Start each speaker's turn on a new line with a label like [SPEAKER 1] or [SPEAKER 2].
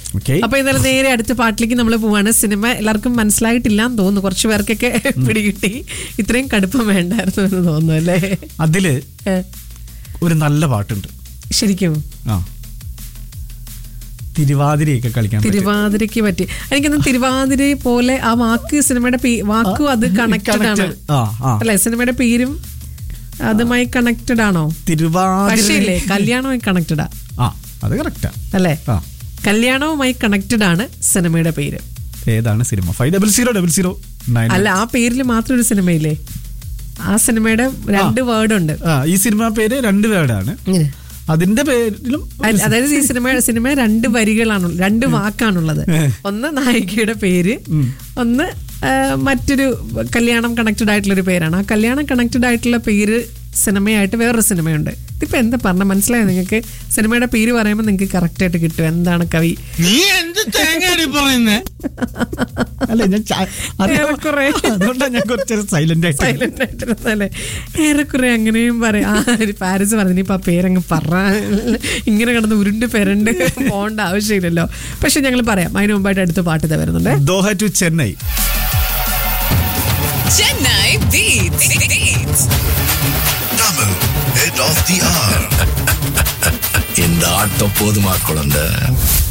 [SPEAKER 1] Okay
[SPEAKER 2] അപ്പൊ ഇന്നലെ നേരെ അടുത്ത പാട്ടിലേക്ക് നമ്മൾ പോവാണ് സിനിമ എല്ലാവർക്കും മനസ്സിലായിട്ടില്ല എന്ന് തോന്നുന്നു കുറച്ച് പേർക്കൊക്കെ പിടികിട്ടി ഇത്രയും കടുപ്പം വേണ്ടായിരുന്നു എന്ന് തോന്നുന്നു അല്ലേ
[SPEAKER 1] അതില്
[SPEAKER 2] ഏ,
[SPEAKER 1] ഒരു നല്ല പാട്ടുണ്ട്
[SPEAKER 2] ശരിക്കും
[SPEAKER 1] ആ തിരുവാതിരയൊക്കെ കളിക്കാൻ പറ്റിയ-
[SPEAKER 2] തിരുവാതിരയ്ക്ക് പറ്റി എനിക്കൊന്നും തിരുവാതിര പോലെ ആ വാക്ക് സിനിമയുടെ പേ- വാക്കും അത് കണക്റ്റഡ് ആണ്
[SPEAKER 1] Connected. ആ ആ
[SPEAKER 2] അല്ലെ സിനിമയുടെ പേരും അതുമായി കണക്റ്റഡ് ആണോ പക്ഷേ
[SPEAKER 1] തിരുവാതിര
[SPEAKER 2] ഇല്ലേ കല്യാണവുമായി കണക്റ്റഡാ
[SPEAKER 1] ആ അത് കറക്റ്റാ
[SPEAKER 2] അല്ലേ
[SPEAKER 1] ആ
[SPEAKER 2] കല്യാണവുമായി കണക്റ്റഡ് ആണ് സിനിമയുടെ പേര്
[SPEAKER 1] ഏതാണ് cinema five double zero double zero nine
[SPEAKER 2] അല്ല ആ പേരിൽ മാത്രം ഒരു സിനിമയില്ലേ ആ സിനിമയുടെ രണ്ട് വേർഡ് ഉണ്ട്
[SPEAKER 1] ആ ഈ സിനിമ പേര് രണ്ട് വേർഡാണ്
[SPEAKER 2] ഇങ്ങനെ.
[SPEAKER 1] അതിന്റെ പേരിലും
[SPEAKER 2] അ- അതായത് ഈ സിനിമ സിനിമ രണ്ട് വരികളാണ് രണ്ട് വാക്കാണുള്ളത് ഒന്ന് നായികയുടെ പേര് ഒന്ന് ആ, മറ്റൊരു കല്യാണം കണക്റ്റഡ് ആയിട്ടുള്ള ഒരു പേരാണ് ആ കല്യാണം കണക്റ്റഡ് ആയിട്ടുള്ള പേര് സിനിമയായിട്ട് വേറൊരു സിനിമയുണ്ട് ഇതിപ്പോ എന്താ പറഞ്ഞ മനസ്സിലായോ നിങ്ങൾക്ക് സിനിമയുടെ പേര് പറയുമ്പോൾ നിങ്ങൾക്ക് കറക്റ്റ് ആയിട്ട് കിട്ടും എന്താണ് കവി
[SPEAKER 3] നീ എന്ത് തേങ്ങയാടി പറയുന്നേ
[SPEAKER 1] അല്ല ഞാൻ ചാ- അറിയാം.
[SPEAKER 2] ഏറെക്കുറെ.
[SPEAKER 1] അതുകൊണ്ടാണ് ഞാൻ കുറച്ച് സൈലന്റ് ആയിട്ട്
[SPEAKER 2] സൈലന്റ് ആയിട്ടിരുന്നല്ലേ ഏറെക്കുറെ അങ്ങനെയും പറയാം ആ ഒരു പാരസ് പറഞ്ഞു ഇപ്പൊ ആ പേരങ്ങ് പറ ഇങ്ങനെ കിടന്ന് ഉരുണ്ട് പെരണ്ട് പോകേണ്ട ആവശ്യമില്ലല്ലോ പക്ഷെ ഞങ്ങൾ പറയാം അതിന് മുമ്പായിട്ട് അടുത്ത പാട്ട് ഇതാ വരുന്നുണ്ട്
[SPEAKER 1] Doha to Chennai
[SPEAKER 4] Chennai Beats. Beats.
[SPEAKER 5] Double head of the hour.
[SPEAKER 3] இந்த ஆட்டம் போதுமா குழந்தை